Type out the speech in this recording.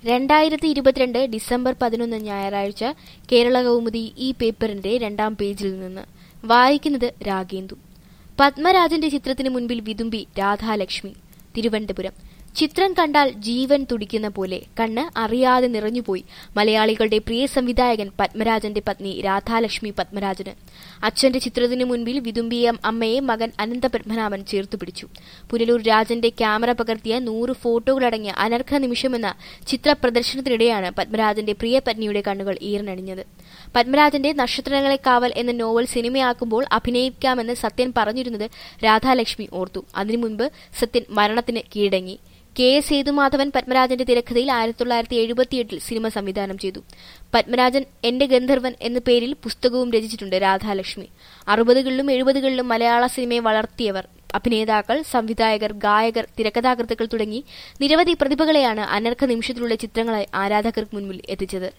രണ്ടായിരത്തി ഇരുപത്തിരണ്ട് ഡിസംബർ പതിനൊന്ന് ഞായറാഴ്ച കേരള കൗമുദി ഈ പേപ്പറിന്റെ രണ്ടാം പേജിൽ നിന്ന് വായിക്കുന്നത് രാഗേന്ദു പത്മരാജന്റെ ചിത്രത്തിന് മുൻപിൽ വിതുമ്പി രാധാലക്ഷ്മി തിരുവനന്തപുരം ചിത്രം കണ്ടാൽ ജീവൻ തുടിക്കുന്ന പോലെ കണ്ണ് അറിയാതെ നിറഞ്ഞുപോയി മലയാളികളുടെ പ്രിയ സംവിധായകൻ പത്മരാജന്റെ പത്നി രാധാലക്ഷ്മി പത്മരാജന് അച്ഛന്റെ ചിത്രത്തിനു മുൻപിൽ വിതുമ്പിയ അമ്മയെ മകൻ അനന്തപത്മനാഭൻ ചേർത്തു പിടിച്ചു പുനലൂർ രാജന്റെ ക്യാമറ പകർത്തിയ നൂറ് ഫോട്ടോകളടങ്ങിയ അനർഘ നിമിഷമെന്ന ചിത്ര പ്രദർശനത്തിനിടെയാണ് പത്മരാജന്റെ പ്രിയ പത്നിയുടെ കണ്ണുകൾ ഈർന്നണിഞ്ഞത് പത്മരാജന്റെ നക്ഷത്രങ്ങളെ കാവൽ എന്ന നോവൽ സിനിമയാക്കുമ്പോൾ അഭിനയിക്കാമെന്ന് സത്യൻ പറഞ്ഞിരുന്നത് രാധാലക്ഷ്മി ഓർത്തു അതിനു മുൻപ് സത്യൻ മരണത്തിന് കീഴടങ്ങി കെ എസ് സേതുമാധവൻ പത്മരാജന്റെ തിരക്കഥയിൽ ആയിരത്തി തൊള്ളായിരത്തി എഴുപത്തിയെട്ടിൽ സിനിമ സംവിധാനം ചെയ്തു പത്മരാജൻ എന്റെ ഗന്ധർവൻ എന്ന പേരിൽ പുസ്തകവും രചിച്ചിട്ടുണ്ട് രാധാലക്ഷ്മി അറുപതുകളിലും എഴുപതുകളിലും മലയാള സിനിമയെ വളർത്തിയവർ അഭിനേതാക്കൾ സംവിധായകർ ഗായകർ തിരക്കഥാകൃത്തുക്കൾ തുടങ്ങി നിരവധി പ്രതിഭകളെയാണ് അനർഘ നിമിഷത്തിലുള്ള ചിത്രങ്ങളായി ആരാധകർക്ക് മുൻപിൽ എത്തിച്ചത്